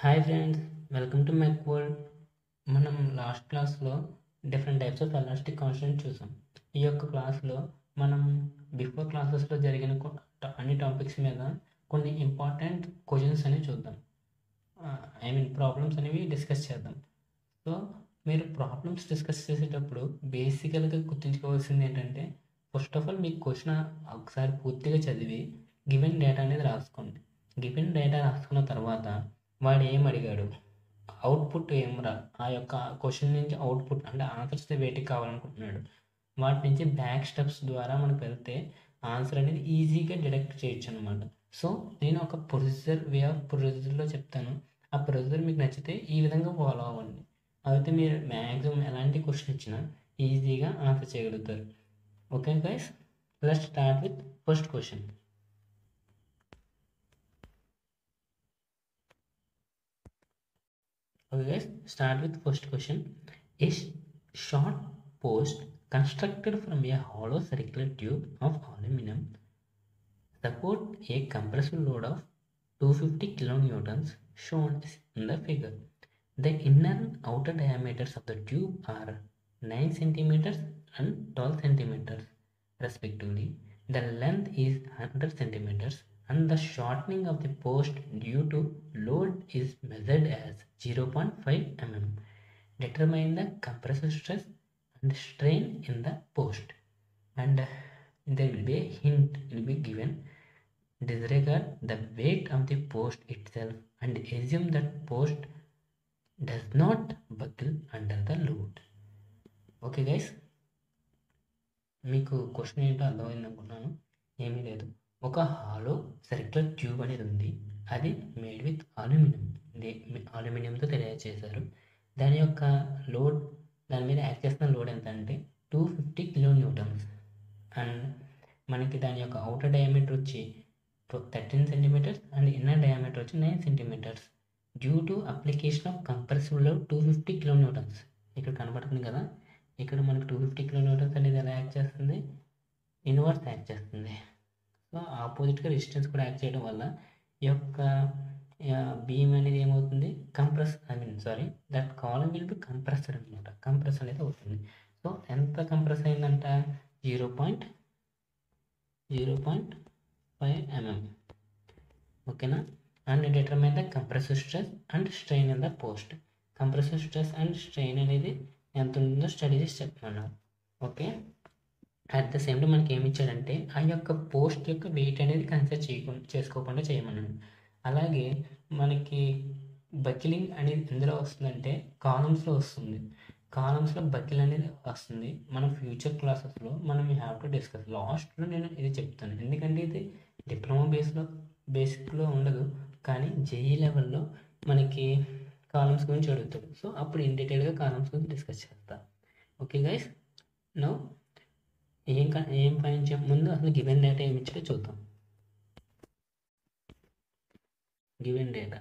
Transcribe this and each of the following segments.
Hi friends welcome to my world మనం last క్లాస్లో different types of elastic constant చూసాం ఈ యొక్క క్లాస్లో మనం బిఫోర్ క్లాసెస్లో జరిగిన కొ- ట- అన్ని టాపిక్స్ మీద కొన్ని ఇంపార్టెంట్ క్వశ్చన్స్ అనేవి చూద్దాం ఐ మీన్ ప్రాబ్లమ్స్ అనేవి డిస్కస్ చేద్దాం సో మీరు ప్రాబ్లమ్స్ డిస్కస్ చేసేటప్పుడు బేసికల్గా గుర్తుంచుకోవాల్సింది ఏంటంటే ఫస్ట్ ఆఫ్ ఆల్ మీకు క్వశ్చన్ ఒకసారి పూర్తిగా చదివి గివెన్ డేటా అనేది రాసుకోండి గివెన్ డేటా రాసుకున్న తర్వాత వాడు ఏం అడిగాడు అవుట్పుట్ ఏం రా ఆ యొక్క క్వశ్చన్ నుంచి అవుట్పుట్ అంటే ఆన్సర్స్ వేటికి కావాలనుకుంటున్నాడు వాటి నుంచి బ్యాక్ స్టెప్స్ ద్వారా మనకు వెళ్తే ఆన్సర్ అనేది ఈజీగా డిడక్ట్ చేయొచ్చు అనమాట సో నేను ఒక ప్రొసీజర్ వే ఆఫ్ ప్రొసీజర్లో చెప్తాను ఆ ప్రొసీజర్ మీకు నచ్చితే ఈ విధంగా ఫాలో అవ్వండి అయితే మీరు మ్యాక్సిమం ఎలాంటి క్వశ్చన్ ఇచ్చినా ఈజీగా ఆన్సర్ చేయగలుగుతారు okay guys let start with first question Okay guys, start with first question. A sh- short post constructed from a hollow circular tube of aluminum support a compressive load of 250 kilonewtons shown in the figure. The inner and outer diameters of the tube are 9 centimeters and 12 centimeters respectively. The length is 100 centimeters and the shortening of the post due to load is measured as 0.5 mm. Determine the compressive stress and strain in the post. And uh, there will be a hint will be given. Disregard the weight of the post itself and assume that post does not buckle under the load. Okay guys మీకు question ఏంటో అర్థమైంది అనుకున్నాను ఏమీ లేదు ఒక hollow circular tube అనేది ఉంది అది మేడ్ విత్ అల్యూమినియం అల్యూమినియంతో తయారు చేశారు దాని యొక్క లోడ్ దాని మీద యాక్ట్ చేస్తున్న లోడ్ ఎంత అంటే two fifty kilo newtons and మనకి దాని యొక్క అవుటర్ డయామీటర్ వచ్చి thirteen centimetres and inner diameter వచ్చి nine centimetres due to application of compressive load two fifty kilo newtons ఇక్కడ కనబడుతుంది కదా ఇక్కడ మనకి టూ ఫిఫ్టీ కిలో న్యూటన్స్ అనేది ఎలా యాక్ట్ చేస్తుంది ఇన్వర్స్ యాక్ట్ చేస్తుంది సో ఆపోజిట్గా రెసిస్టెన్స్ కూడా యాక్ట్ చేయడం వల్ల ఈ యొక్క బీమ్ అనేది ఏమవుతుంది compress I mean sorry that column will be compressed అనమాట కంప్రెస్ అనేది అవుతుంది సో ఎంత కంప్రెస్ అయిందంట zero point zero point five mm ఓకేనా and determine the compressive stress and strain in the post compressive stress and strain అనేది ఎంత ఉంటుందో study చేసి చెప్పమన్నారు okay at the same time మనకి ఏమి ఇచ్చాడంటే ఆ యొక్క పోస్ట్ యొక్క వెయిట్ అనేది కన్సిడర్ చేయకుండా చేసుకోకుండా చేయమన్నాడు అలాగే మనకి బకిలింగ్ అనేది ఎందులో వస్తుందంటే కాలమ్స్లో వస్తుంది కాలమ్స్లో బకిల్ అనేది వస్తుంది మన ఫ్యూచర్ క్లాసెస్లో మనం యూ హ్యావ్ టు డిస్కస్ లాస్ట్లో నేను ఇది చెప్తాను ఎందుకంటే ఇది డిప్లొమా బేస్లో బేసిక్లో ఉండదు కానీ జేఈ లెవెల్లో మనకి కాలమ్స్ గురించి అడుగుతాడు సో అప్పుడు ఇన్ డీటెయిల్గా కాలమ్స్ గురించి డిస్కస్ చేస్తా ఓకే గైస్ నో ఏం క- ఏం ఫైన్ చే ముందు అసలు గివెన్ డేటా ఏమి ఇచ్చాడో చూద్దాం given data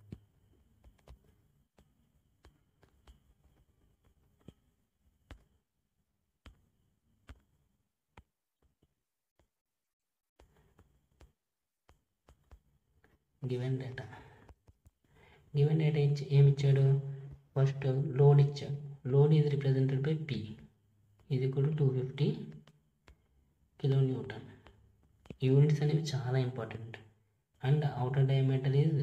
given data given data ఇచ్చి ఏమి ఇచ్చాడు ఫస్ట్ లోడ్ ఇచ్చాడు load is represented by P ఇది కూడా two fifty kilo newton units అనేవి చాలా important and outer diameter is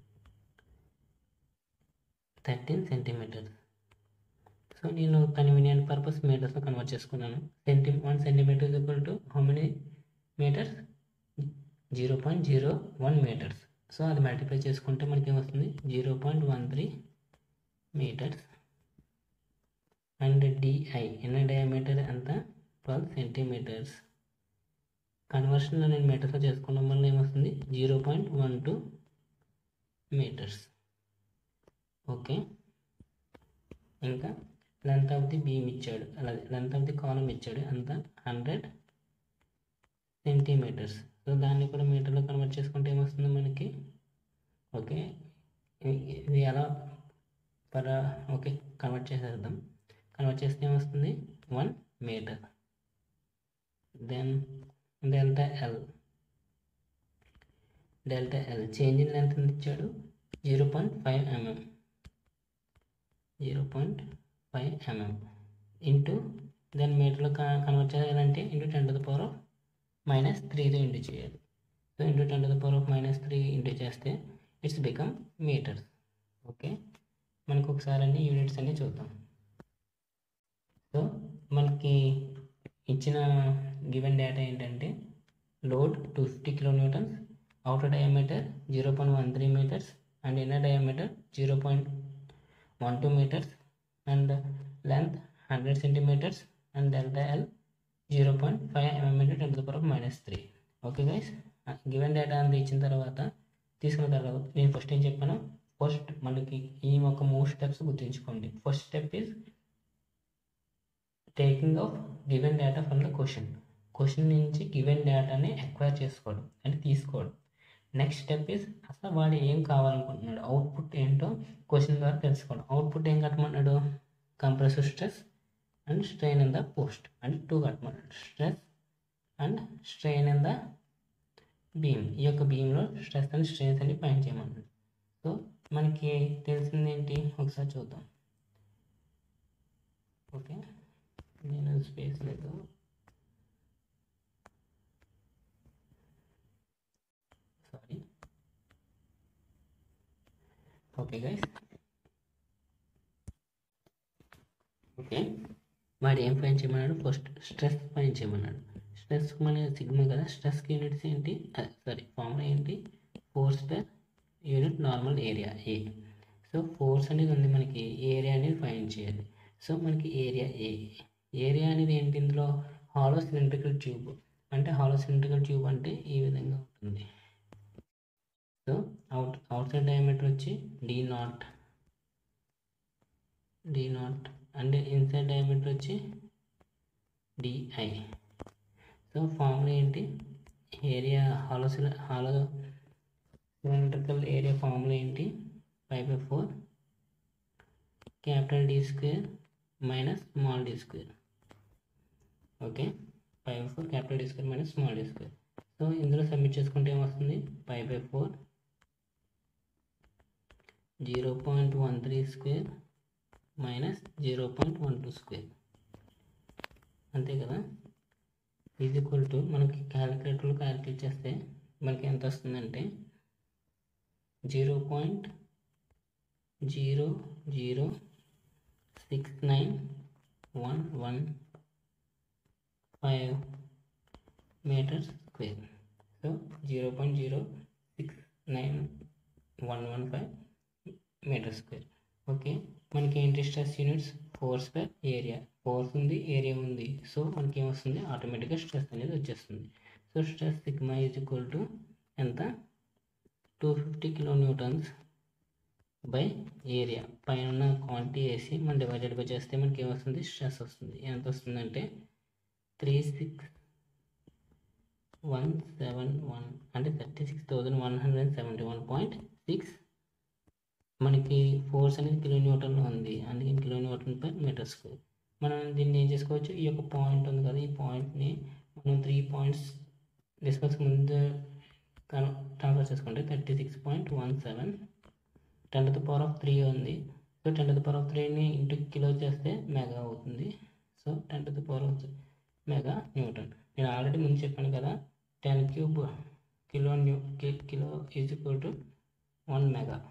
thirteen centimetres so నేను కన్వీనియంట్ పర్పస్ మీటర్స్లో కన్వర్ట్ చేసుకున్నాను centi one centimetre equal to how many metres zero point zero one metres so అది multiply చేసుకుంటే మనకి ఏమొస్తుంది zero point one three metres and DI inner diameter ఎంత twelve centimetres కన్వర్షన్లో నేను మీటర్స్లో చేసుకోవడం వల్ల ఏమొస్తుంది zero point one two metres okay ఇంకా లెంత్ ఆఫ్ ది బీమ్ ఇచ్చాడు అలాగే లెంత్ ఆఫ్ ది కాలం ఇచ్చాడు అంత హండ్రెడ్ సెంటీమీటర్స్ సో దాన్ని కూడా మీటర్లో కన్వర్ట్ చేసుకుంటే ఏమొస్తుంది మనకి ఓకే ఇ- ఇది ఎలా పర ఓకే కన్వర్ట్ చేసేద్దాం కన్వర్ట్ చేస్తే ఏమొస్తుంది one metre then delta L delta L change in length ఎంత ఇచ్చాడు zero point five mm zero point five mm into దాని మీటర్లో కన్వర్ట్ చేయాలంటే into ten to the power of minus త్రీతో ఇంటూ చేయాలి so into ten to the power of minus three into చేస్తే it's become metres okay మనకు ఒకసారి అన్ని units అన్ని చూద్దాం సో మనకి ఇచ్చిన గివెన్ డేటా ఏంటంటే load two fifty kilo Newton's outer diameter zero point one three metres and inner diameter zero point one two metres and length hundred centimetres and delta L zero point five mm into ten to power minus three okay guys given data అంతా ఇచ్చిన తర్వాత తీసుకున్న తర్వాత నేను first ఏం చెప్పాను first మనకి ఈ ఒక మూడు స్టెప్స్ గుర్తుంచుకోండి first step is taking of given data from the question question నుంచి గివెన్ డేటాని ఎక్వైర్ చేసుకోవడం అంటే తీసుకోవడం నెక్స్ట్ స్టెప్ ఈజ్ అసలు వాడు ఏం కావాలనుకుంటున్నాడు అవుట్పుట్ ఏంటో క్వశ్చన్ ద్వారా తెలుసుకోవడం అవుట్పుట్ ఏం కట్టమన్నాడు compressor stress and strain in the post అంటే టూ కట్టమన్నాడు stress and strain in the beam ఈ యొక్క బీమ్లో స్ట్రెస్ అండ్ స్ట్రెయిన్స్ అని ఫైండ్ చేయమన్నాడు సో మనకి తెలిసింది ఏంటి ఒకసారి చూద్దాం ఓకే నేను స్పేస్ లేదు సారీ ఓకే గైస్ ఓకే వాడు ఏం ఫైన్ చేయమన్నాడు ఫస్ట్ స్ట్రెస్ ఫైన్ చేయమన్నాడు స్ట్రెస్ మన సిగ్మా కదా స్ట్రెస్కి యూనిట్స్ ఏంటి సారీ ఫార్ములా ఏంటి force per unit normal area A so force అనేది ఉంది మనకి ఏరియా అనేది ఫైన్ చేయాలి సో మనకి ఏరియా ఏ ఏరియా అనేది ఏంటి ఇందులో హాలో సిలిండ్రికల్ ట్యూబ్ అంటే హాలో సిలిండ్రికల్ ట్యూబ్ అంటే ఈ విధంగా ఉంటుంది so out outside diameter వచ్చి డి నాట్ డి నాట్ అంటే ఇన్సైడ్ డయామీటర్ వచ్చి డిఐ సో ఫార్ములా ఏంటి area hollow cyli hollow cylindrical area formula ఏంటి pi by four capital D square minus small D square okay pi by four capital D square minus small D square so ఇందులో submit చేసుకుంటే ఏమొస్తుంది pi by four zero point one three square minus zero point one two square అంతే కదా is equal to మనకి క్యాలిక్యులేటర్లో calculate చేస్తే మనకి ఎంత వస్తుందంటే zero point zero zero six nine one one five metres square so zero point zero six nine one one five metre square okay మనకి ఏంటి stress units force per area force ఉంది area ఉంది so మనకి ఏమొస్తుంది ఆటోమేటిక్గా stress అనేది వచ్చేస్తుంది so stress sigma is equal to ఎంత two fifty kilo newtons by area పైన క్వాంటిటీ వేసి మనం డివైడెడ్ బై చేస్తే మనకి ఏమొస్తుంది స్ట్రెస్ వస్తుంది ఎంత వస్తుందంటే three six one seven one అంటే thirty six thousand one hundred seventy one point six మనకి ఫోర్స్ అనేది కిలో న్యూటన్లో ఉంది అందుకే kilo newton per metre square మనం దీన్ని ఏం చేసుకోవచ్చు ఈ యొక్క పాయింట్ ఉంది కదా ఈ పాయింట్ని మనం త్రీ పాయింట్స్ డిస్కస్ ముందు ట్రాన్స్ఫర్ చేసుకుంటే thirty six point one seven ten to the power of three ఉంది so ten to the power of త్రీని ఇంటూ కిలో చేస్తే మెగా అవుతుంది so ten to the power of mega newton నేను already ముందు చెప్పాను కదా ten cube kilo new kilo is equal to one mega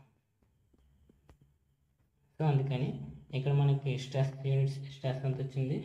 so అందుకని ఇక్కడ మనకి స్ట్రెస్ యూనిట్స్ స్ట్రెస్ ఎంత వచ్చింది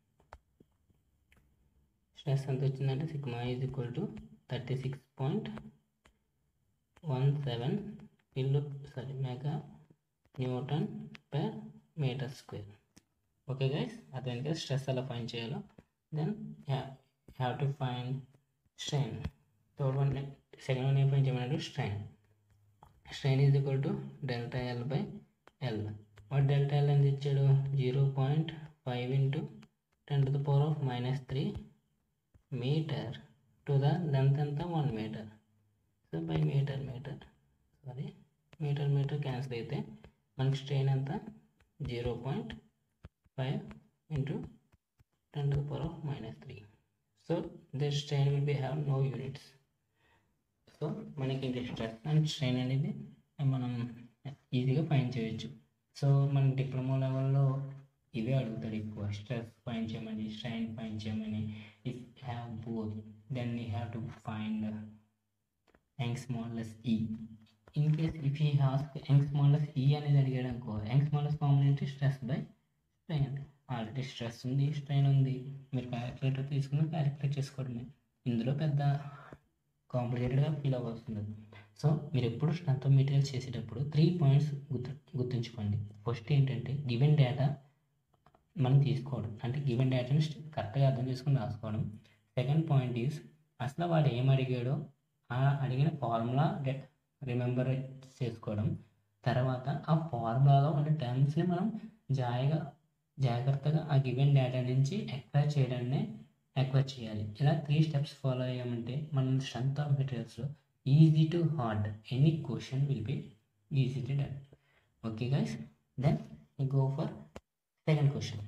స్ట్రెస్ ఎంత వచ్చిందంటే sigma is equal to thirty six point one seven kilo sorry mega Newton per metre square okay guys అదేంటి stress ఎలా find చేయాలో then have to find strain third one second one ఏం find చేయమన్నాడు strain strain is equal to delta L by L వాడు delta L ఎంత ఇచ్చాడు zero point five into ten to the power of minus three metre to the length ఎంత one metre so by metre metre sorry metre metre cancel అయితే మనకి strain ఎంత zero point five into ten to the power of minus three so this strain will be have no units so మనకి ఇది stress and strain అనేది మనం ఈజీగా find చేయొచ్చు so మన డిప్లొమా లెవెల్లో ఇవే అడుగుతాడు ఎక్కువ స్ట్రెస్ ఫైన్ చేయమని స్ట్రైన్ ఫైన్ చేయమని if have both then you have to find young modulus E in case if E ask young modulus E అనేది అడిగాడు అనుకో యంగ్ స్మాల్లెస్ కామన్ ఏంటి stress by strain already stress ఉంది strain ఉంది మీరు calculator తీసుకుని calculate చేసుకోవడమే ఇందులో పెద్ద కాంప్లికేటెడ్గా ఫీల్ అవ్వాల్సింది సో మీరు ఎప్పుడు స్ట్రెంత్ ఆఫ్ మెటీరియల్ చేసేటప్పుడు త్రీ పాయింట్స్ గుర్తు గుర్తుంచుకోండి ఫస్ట్ ఏంటంటే గివెన్ డేటా మనం తీసుకోవడం అంటే గివెన్ డేటాని కరెక్ట్గా అర్థం చేసుకుని రాసుకోవడం సెకండ్ పాయింట్ ఈజ్ అసలు వాడు ఏం అడిగాడో ఆ అడిగిన ఫార్ములా రిమెంబర్ చేసుకోవడం తర్వాత ఆ ఫార్ములాలో ఉన్న టర్మ్స్ని మనం జాయిగా జాగ్రత్తగా ఆ గివెన్ డేటా నుంచి ఎక్వైర్ చేయడాన్ని ఎక్వైర్ చేయాలి ఇలా త్రీ స్టెప్స్ ఫాలో అయ్యామంటే మనం స్ట్రెంత్ ఆఫ్ మెటీరియల్స్లో easy to hard any question will be easy to done okay guys then go for second question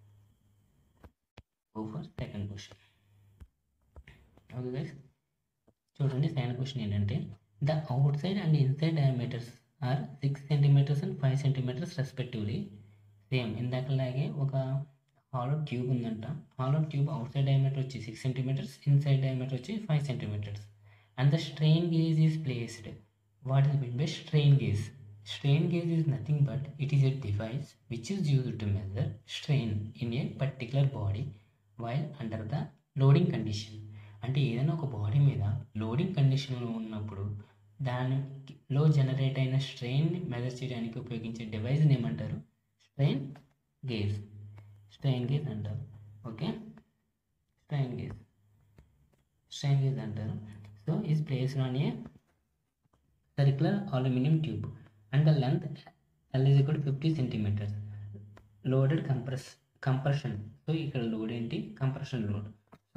go for second question okay guys చూడండి second question ఏంటంటే the outside and inside diameters are six centimetres and five centimetres respectively same ఇందాకలాగే ఒక hollow tube ఉందంట hollow tube outside diameter వచ్చి six centimetres inside diameter వచ్చి five centimetres and the strain gauge is placed what is mean by strain gauge strain gauge is nothing but it is a device which is used to measure strain in a particular body while under the loading condition అంటే ఏదైనా ఒక body మీద loading కండిషన్లో ఉన్నప్పుడు దానిలో generate అయిన స్ట్రెయిన్ని measure చేయడానికి ఉపయోగించే డివైస్ని ఏమంటారు స్ట్రెయిన్ గేజ్ స్ట్రెయిన్ గేజ్ అంటారు okay strain gauge strain gauge అంటారు so is placed on a circular aluminium tube and the length L is equal fifty centimetres loaded compress compression so ఇక్కడ load ఏంటి compression load so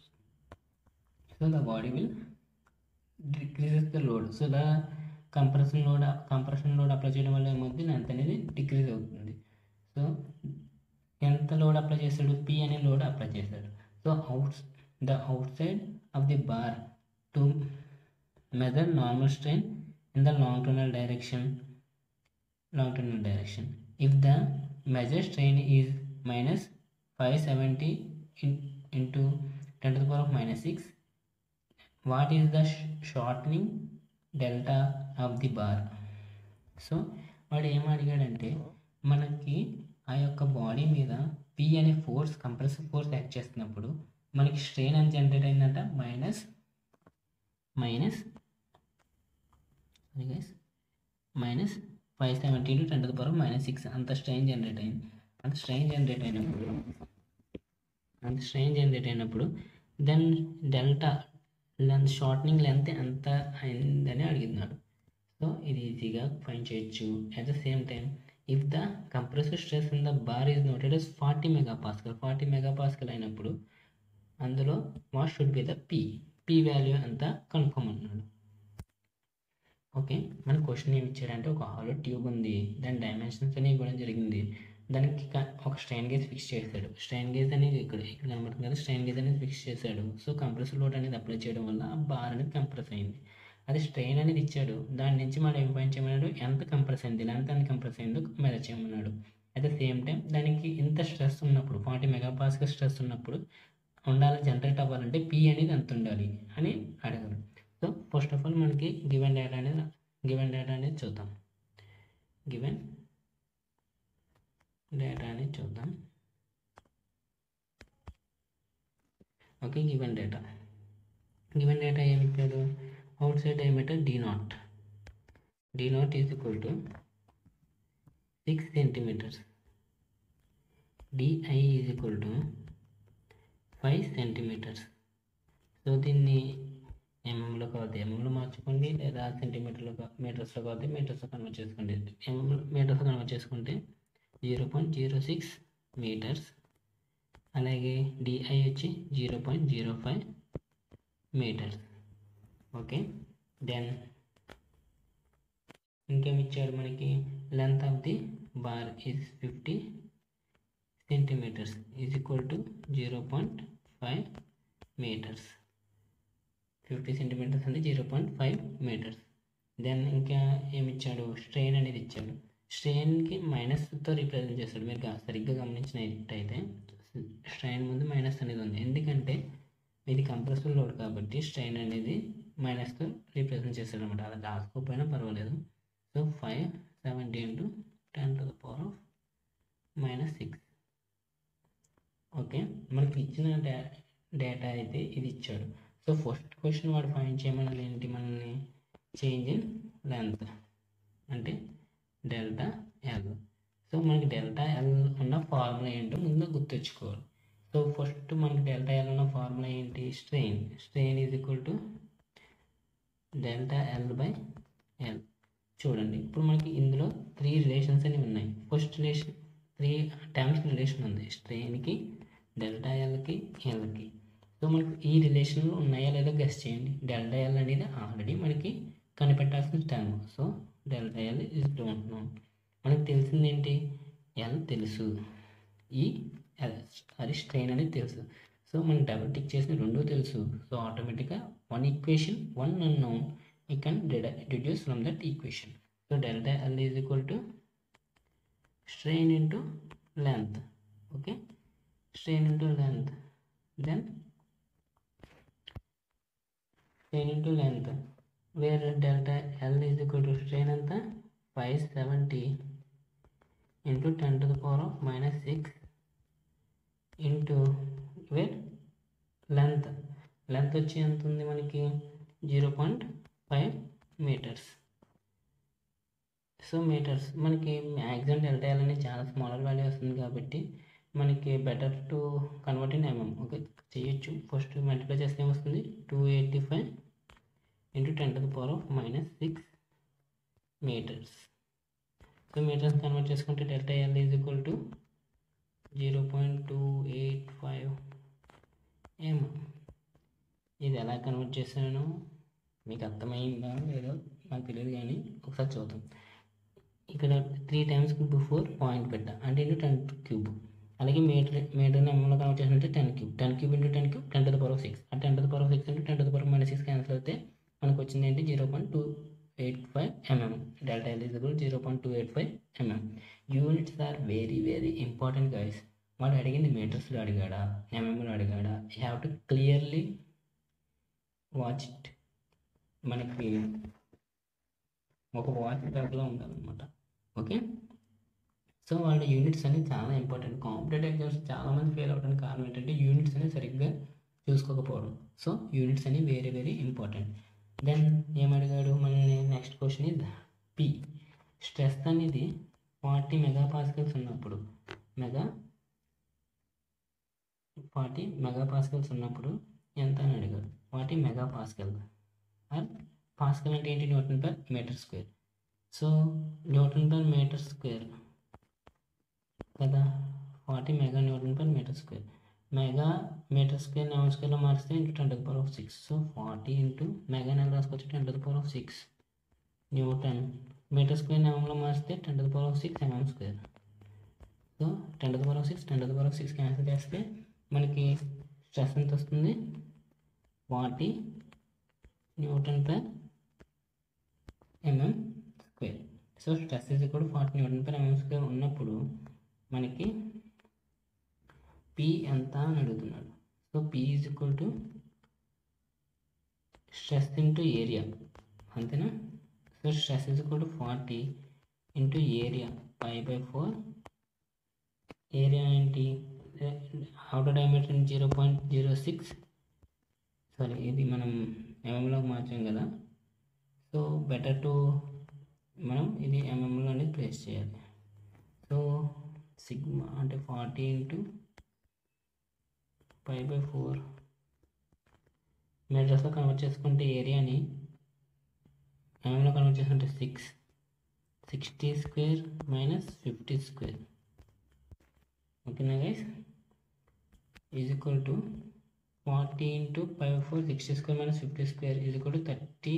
so the body will decreases the load so the compression load compression load apply చేయడం వల్ల ఏమవుతుంది length అనేది decrease అవుతుంది so ఎంత load apply చేశాడు P అనే లోడ్ అప్లై చేశాడు so out the outside of the bar to measure normal strain in the longitudinal direction longitudinal direction if the measured strain is minus 570 in, into 10 to the power of minus 6 what is the sh- shortening delta of the bar so వాడు ఏం అడిగాడంటే మనకి ఆ యొక్క body మీద P అనే force compressive force act చేస్తున్నప్పుడు మనకి strain అని జనరేట్ అయిందంట minus minus guys minus five seventy to ten to the power minus six అంత స్ట్రెయిన్ జనరేట్ అయింది అంత స్ట్రెయిన్ జనరేట్ అయినప్పుడు అంత స్ట్రెయిన్ జనరేట్ అయినప్పుడు then delta length shortening length ఎంత అయిందని అడిగినాడు సో ఇది ఈజీగా ఫైన్ చేయొచ్చు at the same time if the compressor stress in the bar is noted as forty mega pascal forty mega pascal అయినప్పుడు అందులో what should be the P P value ఎంత కనుక్కోమన్నాడు ఓకే మన క్వశ్చన్ ఏమి ఇచ్చాడంటే ఒక హాలో ట్యూబ్ ఉంది దాని డైమెన్షన్స్ అనేవి ఇవ్వడం జరిగింది దానికి క- ఒక స్ట్రైన్ గేజ్ ఫిక్స్ చేశాడు స్ట్రైన్ గేజ్ అనేది ఇక్కడ ఇక్కడ కనబడుతుంది కదా స్ట్రైన్ గేజ్ అనేది ఫిక్స్ చేశాడు సో కంప్రెసర్ లోడ్ అనేది అప్లై చేయడం వల్ల ఆ బార్ అనేది కంప్రెస్ అయింది అది స్ట్రెయిన్ అనేది ఇచ్చాడు దాని నుంచి మనం ఏం పని చేయమన్నాడు ఎంత కంప్రెస్ అయింది లెంత్ ఎంత కంప్రెస్ అయిందో మెజర్ చేయమన్నాడు అట్ ద సేమ్ టైం దానికి ఇంత స్ట్రెస్ ఉన్నప్పుడు ఫార్టీ మెగాపాస్కల్ స్ట్రెస్ ఉన్నప్పుడు ఉండాలి జనరేట్ అవ్వాలంటే పి అనేది ఎంత ఉండాలి అని అడగారు సో ఫస్ట్ ఆఫ్ ఆల్ మనకి గివెన్ డేటా అనేది గివెన్ డేటా అనేది చూద్దాం గివెన్ డేటా అనేది చూద్దాం okay given data given data ఏమి ఇచ్చాడు outside diameter D naught D naught is equal to six centimeters D I is equal to five centimeters so దీన్ని ఎంఎంలో కావద్దు ఎంఎంలో మార్చుకోండి లేదా సెంటీమీటర్లో కా- మీటర్స్లో కావద్దు మీటర్స్లో కన్వర్ట్ చేసుకోండి ఎంఎం మీటర్స్ కన్వర్ట్ చేసుకుంటే zero point zero six meters అలాగే డిఐ వచ్చి zero point zero five meters okay then ఇంకేం ఇచ్చాడు మనకి length of the bar is fifty centimeters is equal to zero point five meters fifty centimeters అంటే zero point five meters then ఇంకా ఏమి ఇచ్చాడు strain అనేది ఇచ్చాడు స్ట్రెయిన్కి మైనస్తో రిప్రజెంట్ చేస్తాడు మీరు గా- సరిగ్గా గమనించినట్టయితే స్ట్రెయిన్ ముందు మైనస్ అనేది ఉంది ఎందుకంటే ఇది కంప్రెసిబుల్ లోడ్ కాబట్టి స్ట్రెయిన్ అనేది మైనస్తో రిప్రజెంట్ చేస్తాడు అనమాట అలా రాసుకోకపోయినా పర్వాలేదు so five seventy into ten to the power of minus six okay మనకి ఇచ్చిన డా డేటా అయితే ఇది ఇచ్చాడు సో ఫస్ట్ క్వశ్చన్ వాడు ఫైండ్ చేయమన్నది ఏంటి మనల్ని చేంజ్ ఇన్ లెంత్ అంటే డెల్టా ఎల్ సో మనకి డెల్టా ఎల్ ఉన్న ఫార్ములా ఏంటో ముందు గుర్తుంచుకోవాలి సో ఫస్ట్ మనకి డెల్టా ఎల్ ఉన్న ఫార్ములా ఏంటి strain strain is equal to delta L by L చూడండి ఇప్పుడు మనకి ఇందులో త్రీ రిలేషన్స్ అనేవి ఉన్నాయి first relation three terms relation ఉంది స్ట్రెయిన్కి డెల్టా ఎల్కి ఎల్కి సో మనకి ఈ రిలేషన్లు ఉన్నాయా లేదో గెస్ చేయండి డెల్టా ఎల్ అనేది ఆల్రెడీ మనకి కనిపెట్టాల్సిన term so delta L is don't know మనకు తెలిసింది ఏంటి ఎల్ తెలుసు ఈ ఎల్ అది స్ట్రెయిన్ అనేది తెలుసు సో మనం డబుల్ టిక్ చేసిన రెండు తెలుసు సో ఆటోమేటిక్గా one equation one unknown we can dedu- deduce from that equation. So delta L is equal to strain into length. Okay, strain into length. Then strain into length, where delta L is equal to strain and the 570 into 10 to the power of minus 6 into where length. Length వచ్చి ఎంత ఉంది మనకి zero point five metres so metres మనకి maximum delta L అనేది చాలా smaller value వస్తుంది కాబట్టి మనకి better to convert in MM okay చేయొచ్చు ఫస్ట్ మల్టిప్లై చేస్తే ఏమొస్తుంది two eighty five into ten to the power of minus six metres so metres convert చేసుకుంటే delta L is equal to zero point two eight five ఏం ఇది ఎలా convert చేశాను మీకు అర్థమైందా లేదో నాకు తెలియదు కానీ ఒకసారి చూద్దాం ఇక్కడ త్రీ టైమ్స్ బిఫోర్ పాయింట్ పెట్టా అంటే ఇంటూ టెన్ క్యూబ్ అలాగే మీటర్ మీటర్ నెంబర్లో కన్వర్ట్ చేసినట్టే ten cube ten cube into ten cube ten to the power of six ఆ ten to the power of six into ten to the power minus six cancel అయితే మనకు వచ్చింది ఏంటి zero point two eight five MM delta L is equal zero point two eight five MM units are very very important guys వాడు అడిగింది మీటర్స్లో అడిగాడా ఎంఎంలో అడిగాడా you have to clearly watch it మనకి ఒక వాచ్ బ్యాగ్లో ఉండాలన్నమాట ఓకే సో వాళ్ళ యూనిట్స్ అనేవి చాలా ఇంపార్టెంట్ కాంపిటేటివ్ ఎగ్జామ్స్ చాలామంది ఫెయిల్ అవడానికి కారణం ఏంటంటే యూనిట్స్ అనేవి సరిగ్గా చూసుకోకపోవడం సో యూనిట్స్ అనేవి వెరీ వెరీ ఇంపార్టెంట్ దెన్ ఏమడిగాడు మనల్ని next question is P stress అనేది ఫార్టీ మెగా పాస్కల్స్ ఉన్నప్పుడు మెగా ఫార్టీ మెగా పాస్కల్స్ ఉన్నప్పుడు ఎంత అని అడిగాడు forty mega pascal or pascal అంటే ఏంటి Newton per metre square so Newton per metre square కదా forty mega Newton per metre square mega meter square నెవెన్ స్క్వేర్లో మారిస్తే into ten to the power of six so forty into mega నెల రాసుకొచ్చి ten to the power of six Newton meter square నెవెన్లో మారిస్తే ten to the power of six MM square so ten to the power of six ten to the power of six cancel చేస్తే మనకి stress ఎంత వస్తుంది forty Newton per MM square so stress ఇది కూడా forty Newton per MM square ఉన్నప్పుడు మనకి P ఎంత అని అడుగుతున్నాడు so P is equal to stress into area అంతేనా so stress is equal to forty into area five by four area ఏంటి outer diameter zero point zero six sorry ఇది మనం ఎంఎంలోకి మార్చాం కదా సో బెటర్ టు మనం ఇది ఎంఎంలో అనేది ప్లేస్ చేయాలి so sigma అంటే forty into five by four మీటర్స్లో కన్వర్ట్ చేసుకుంటే ఏరియాని ఎంఎంలో కన్వర్ట్ చేసుకుంటే six sixty square minus fifty square ఓకేనా guys is equal to forty into five four sixty square minus fifty square is equal to thirty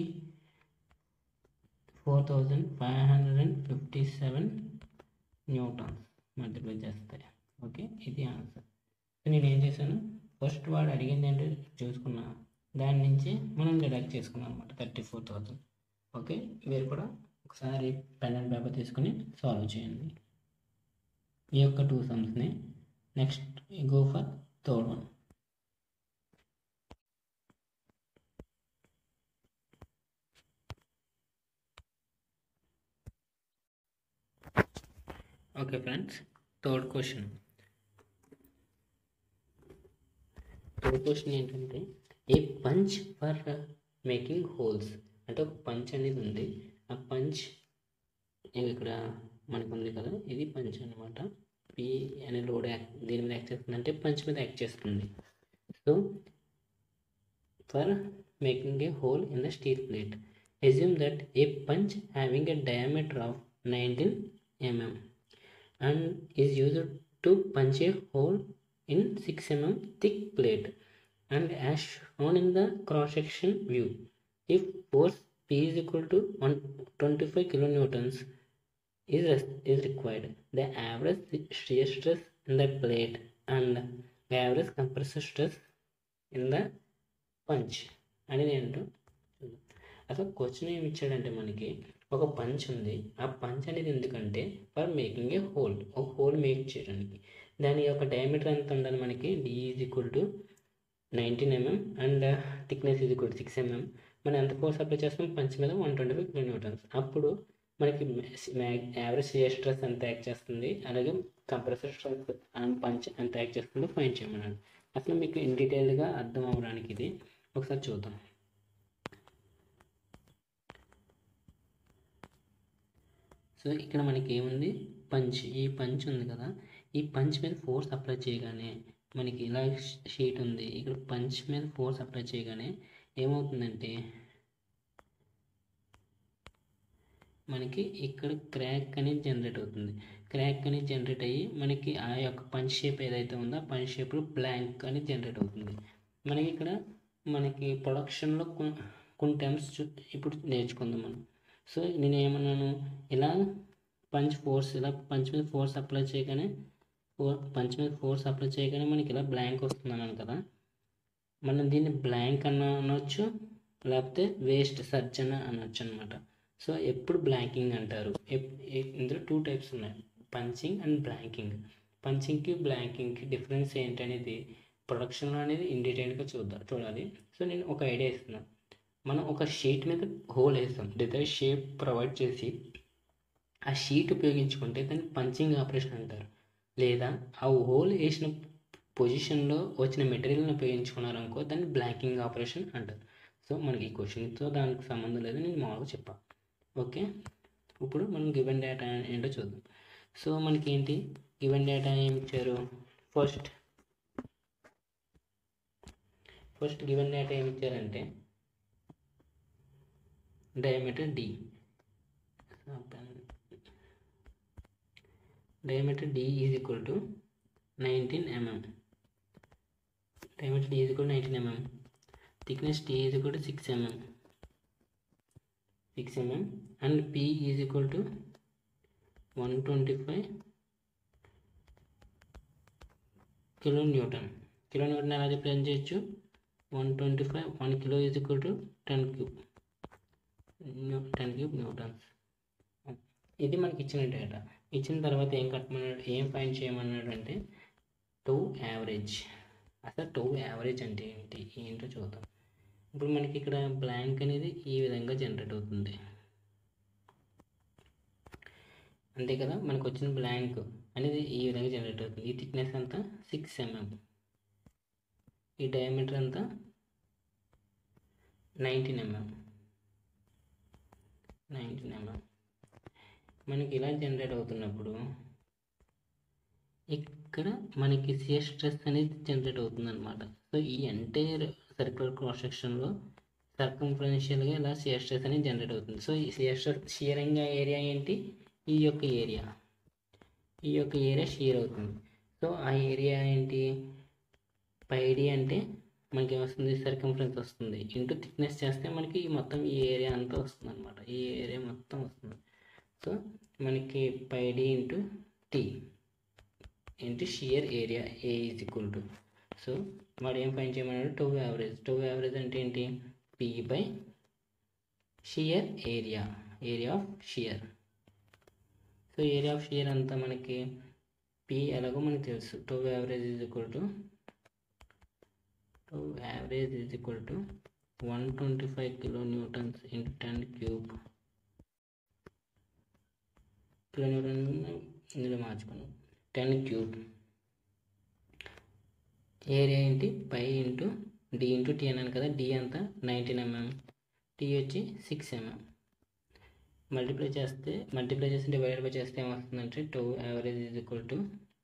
four thousand five hundred and fifty seven Newtons multiply చేస్తాయి okay ఇది answer so నేను ఏం చేశాను first వాడు అడిగింది ఏంటో చూసుకున్నా దాని నుంచి మనం డిడక్ట్ చేసుకున్నాం అనమాట థర్టీ ఫోర్ థౌజండ్ ఓకే మీరు కూడా ఒకసారి పెన్ అండ్ పేపర్ తీసుకుని సాల్వ్ చేయండి ఈ యొక్క టూ సమ్స్ని next go for third one okay friends third question third question ఏంటంటే a punch for making holes అంటే ఒక పంచ్ అనేది ఉంది ఆ పంచ్ ఇక్కడ మనకు ఉంది కదా ఇది పంచ్ అనమాట పి అనే లోడ్ యాక్ట్ దీని మీద యాక్ట్ చేస్తుంది అంటే పంచ్ మీద యాక్ట్ చేస్తుంది so for making a hole in the steel plate assume that a punch having a diameter of 19 mm and is used to punch a hole in 6 mm thick plate and as shown in the cross section view if force p is equal to 125 kilonewtons is, is required the average shear stress in the plate and the average compressive stress in the punch అనేది ఏంటో అసలు question ఏమి ఇచ్చాడంటే మనకి ఒక punch ఉంది ఆ punch అనేది ఎందుకంటే ఫర్ మేకింగ్ ఏ హోల్ ఒక హోల్ మేక్ చేయడానికి దాని యొక్క డయామీటర్ ఎంత ఉండాలి మనకి D is equal to nineteen MM and thickness is equal to six MM మనం ఎంత ఫోర్స్ అప్లై చేస్తాం పంచ్ మీద వన్ ట్వంటీ ఫైవ్ కిలోమీటర్స్ అప్పుడు మనకి యావరేజ్ షియర్ స్ట్రెస్ ఎంత యాక్ట్ చేస్తుంది అలాగే కంప్రెసర్ స్ట్రెస్ అండ్ పంచ్ ఎంత యాక్ట్ చేస్తుందో ఫైన్ చేయమన్నాడు అసలు మీకు ఇన్ డీటెయిల్గా అర్థం అవ్వడానికి ఇది ఒకసారి చూద్దాం సో ఇక్కడ మనకి ఏముంది పంచ్ ఈ పంచ్ ఉంది కదా ఈ పంచ్ మీద ఫోర్స్ అప్లై చేయగానే మనకి ఇలా షీట్ ఉంది ఇక్కడ పంచ్ మీద ఫోర్స్ అప్లై చేయగానే ఏమవుతుందంటే మనకి ఇక్కడ క్రాక్ అనేది జనరేట్ అవుతుంది క్రాక్ అనేది జనరేట్ అయ్యి మనకి ఆ యొక్క పంచ్ షేప్ ఏదైతే ఉందో ఆ పంచ్ షేప్లో బ్లాంక్ అనేది జనరేట్ అవుతుంది మనకి ఇక్కడ మనకి ప్రొడక్షన్లో కొన్ని టైమ్స్ ఇప్పుడు నేర్చుకుందాం మనం సో నేను ఏమన్నాను ఇలా పంచ్ ఫోర్స్ ఇలా పంచ్ మీద ఫోర్స్ అప్లై చేయగానే పంచ్ మీద ఫోర్స్ అప్లై చేయగానే మనకి ఇలా బ్లాంక్ వస్తుంది అన్నాను కదా మనం దీన్ని బ్లాంక్ అన్న అనొచ్చు లేకపోతే వేస్ట్ సర్చ్ అన్న అనొచ్చు అనమాట సో ఎప్పుడు బ్లాంకింగ్ అంటారు ఇందులో టూ టైప్స్ ఉన్నాయి పంచింగ్ అండ్ బ్లాంకింగ్ పంచింగ్కి బ్లాంకింగ్కి డిఫరెన్స్ ఏంటనేది ప్రొడక్షన్లో అనేది ఇన్ డీటెయిల్గా చూద్దాం చూడాలి సో నేను ఒక ఐడియా ఇస్తున్నాను మనం ఒక షీట్ మీద హోల్ వేస్తాం లేదా షేప్ ప్రొవైడ్ చేసి ఆ షీట్ ఉపయోగించుకుంటే దాన్ని పంచింగ్ ఆపరేషన్ అంటారు లేదా ఆ హోల్ వేసిన పొజిషన్లో వచ్చిన మెటీరియల్ని ఉపయోగించుకున్నారనుకో దాన్ని బ్లాంకింగ్ ఆపరేషన్ అంటారు సో మనకి ఈ క్వశ్చన్తో దానికి సంబంధం లేదు నేను మామూలుగా చెప్పాను ఓకే ఇప్పుడు మనం గివెన్ డేటా ఏంటో చూద్దాం సో మనకి ఏంటి గివెన్ డేటా ఏమి ఇచ్చారు ఫస్ట్ ఫస్ట్ గివెన్ డేటా ఏమి ఇచ్చారంటే diameter d diameter d is equal to 19 mm diameter d is equal to 19 mm thickness t is equal to 6 mm 6 mm and p is equal to 125 kilo Newton kilo Newton ఎలా represent చేయొచ్చు one twenty five one kilo is equal to ten cube ten cube Newtons ఇది మనకి ఇచ్చిన data ఇచ్చిన తర్వాత ఏం కట్టమన్నాడు ఏం find చేయమన్నాడు అంటే టూ యావరేజ్ అసలు టూ యావరేజ్ అంటే ఏంటి ఏంటో చూద్దాం ఇప్పుడు మనకి ఇక్కడ బ్లాంక్ అనేది ఈ విధంగా జనరేట్ అవుతుంది అంతే కదా మనకు వచ్చిన బ్లాంక్ అనేది ఈ విధంగా జనరేట్ అవుతుంది ఈ థిక్నెస్ అంతా సిక్స్ ఎంఎం ఈ డయామీటర్ అంతా నైన్టీన్ ఎంఎం నైన్టీన్ ఎంఎం మనకి ఇలా జనరేట్ అవుతున్నప్పుడు ఇక్కడ మనకి సియర్ స్ట్రెస్ అనేది జనరేట్ అవుతుంది అనమాట సో ఈ ఎంటైర్ సర్క్యులర్ క్రాస్ సెక్షన్లో సర్కంఫరెన్షియల్గా ఇలా సియర్ స్ట్రెస్ అనేది జనరేట్ అవుతుంది సో ఈ సియర్ స్ట్రెస్ షియరింగ్ ఏరియా ఏంటి ఈ యొక్క ఏరియా ఈ యొక్క ఏరియా షియర్ అవుతుంది సో ఆ ఏరియా ఏంటి పైడి అంటే మనకి ఏమొస్తుంది సర్కంఫరెన్స్ వస్తుంది ఇంటూ థిక్నెస్ చేస్తే మనకి ఈ మొత్తం ఈ ఏరియా అంతా వస్తుంది అనమాట ఈ ఏరియా మొత్తం వస్తుంది సో మనకి pi D into T into shear area A is equal to so వాడు ఏం ఫైన్ చేయమన్నాడు టూ యావరేజ్ టూ యావరేజ్ అంటే ఏంటి P by shear area area of shear so area of shear అంతా మనకి పి ఎలాగో మనకి తెలుసు tau average is equal to tau average is equal to one twenty five kilo Newton's into ten cube kilo Newton ఇందులో మార్చుకున్నాం ten cube area ఏంటి pi into D into T అన్నాను కదా డి అంతా నైన్టీన్ ఎంఎం టీ వచ్చి six MM multiply చేస్తే multiply చేసి divided by చేస్తే ఏమొస్తుందంటే two average is equal to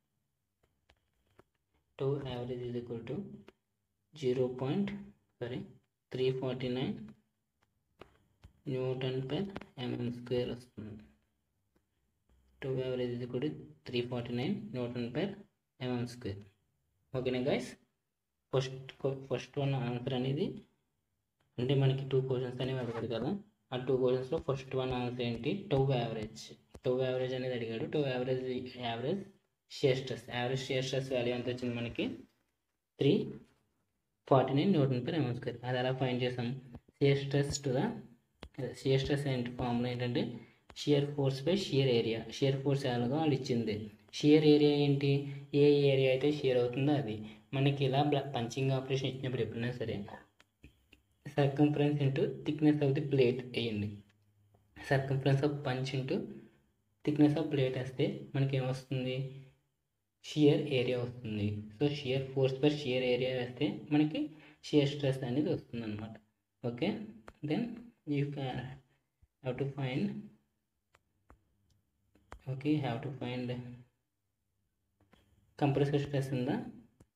tau average is equal to zero point sorry three forty nine Newton per MM square వస్తుంది tau average is equal to three forty nine Newton per MM square ఓకేనా guys first first one answer అనేది అంటే మనకి two questions అనేవి అడిగాడు కదా ఆ two క్వశ్చన్స్లో ఫస్ట్ వన్ ఆన్సర్ ఏంటి టూ యావరేజ్ టూ యావరేజ్ అనేది అడిగాడు tau average average shear stress average shear stress value ఎంత వచ్చింది మనకి three forty nine Newton per MM square అది ఎలా ఫైన్ చేసాం shear stress to the shear stress ఏంటి ఫార్ములా ఏంటంటే shear force by shear area shear force ఎలాగో వాళ్ళు ఇచ్చింది షియర్ ఏరియా ఏంటి ఏ ఏరియా అయితే షియర్ అవుతుందో అది మనకి ఇలా పంచింగ్ ఆపరేషన్ ఇచ్చినప్పుడు ఎప్పుడైనా సరే circumference into thickness of the plate వేయండి circumference of punch into thickness of plate వేస్తే మనకి ఏమొస్తుంది షియర్ ఏరియా వస్తుంది so shear force per shear area వేస్తే మనకి షియర్ స్ట్రెస్ అనేది వస్తుంది అనమాట okay then you can have to find okay have to find compressor stress in the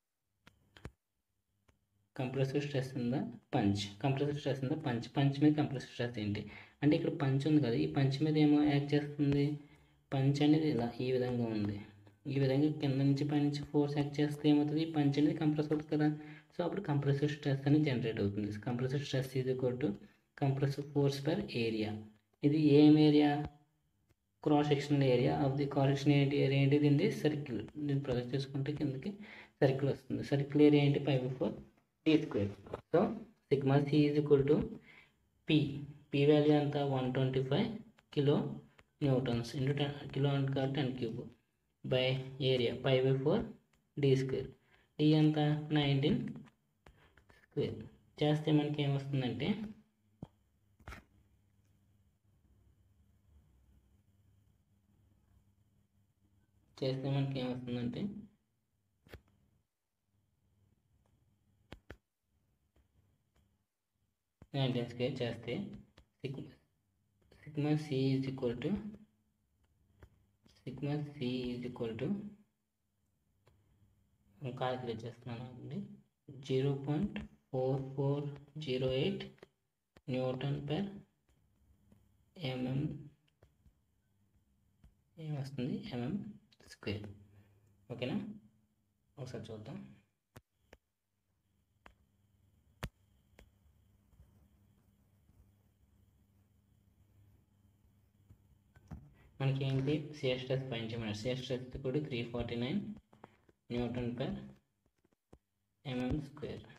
compressor stress in the punch compressor stress in the punch punch మీద compressor stress ఏంటి అంటే ఇక్కడ punch ఉంది కదా ఈ పంచ్ మీద ఏమో యాక్ట్ చేస్తుంది పంచ్ అనేది ఇలా ఈ విధంగా ఉంది ఈ విధంగా కింద నుంచి పైనుంచి ఫోర్స్ యాక్ట్ చేస్తే ఏమవుతుంది ఈ పంచ్ అనేది కంప్రెస్ అవుతుంది కదా సో అప్పుడు కంప్రెసర్ స్ట్రెస్ అనేది జనరేట్ అవుతుంది compressor stress is equal to compressor force per area ఇది ఏం area cross sectional area of the cross section area ఏంటి దీన్ని సర్కిల్ దీన్ని ప్రొజెక్ట్ చేసుకుంటే కిందకి సర్కిల్ వస్తుంది సర్కిల్ ఏరియా ఏంటి five four T square so sigma C is equal to P P value ఎంత one twenty five kilo Newton's into ten kilo అంటే కాబట్టి ten cube by area five by four D square D ఎంత nineteen square చేస్తే మనకి ఏమొస్తుందంటే చేస్తే మనకి ఏమొస్తుందంటే నైన్టీన్ స్క్వేర్ చేస్తే sigma sigma C is equal to sigma C is equal to calculate చేస్తున్నాను అండి zero point four four zero eight newton per MM ఏమొస్తుంది ఎంఎం స్క్వేర్ ఓకేనా ఒకసారి చూద్దాం మనకి ఏంటి షేర్ స్ట్రెస్ పైన షేర్ స్ట్రెస్ కూడా three forty nine Newton per MM square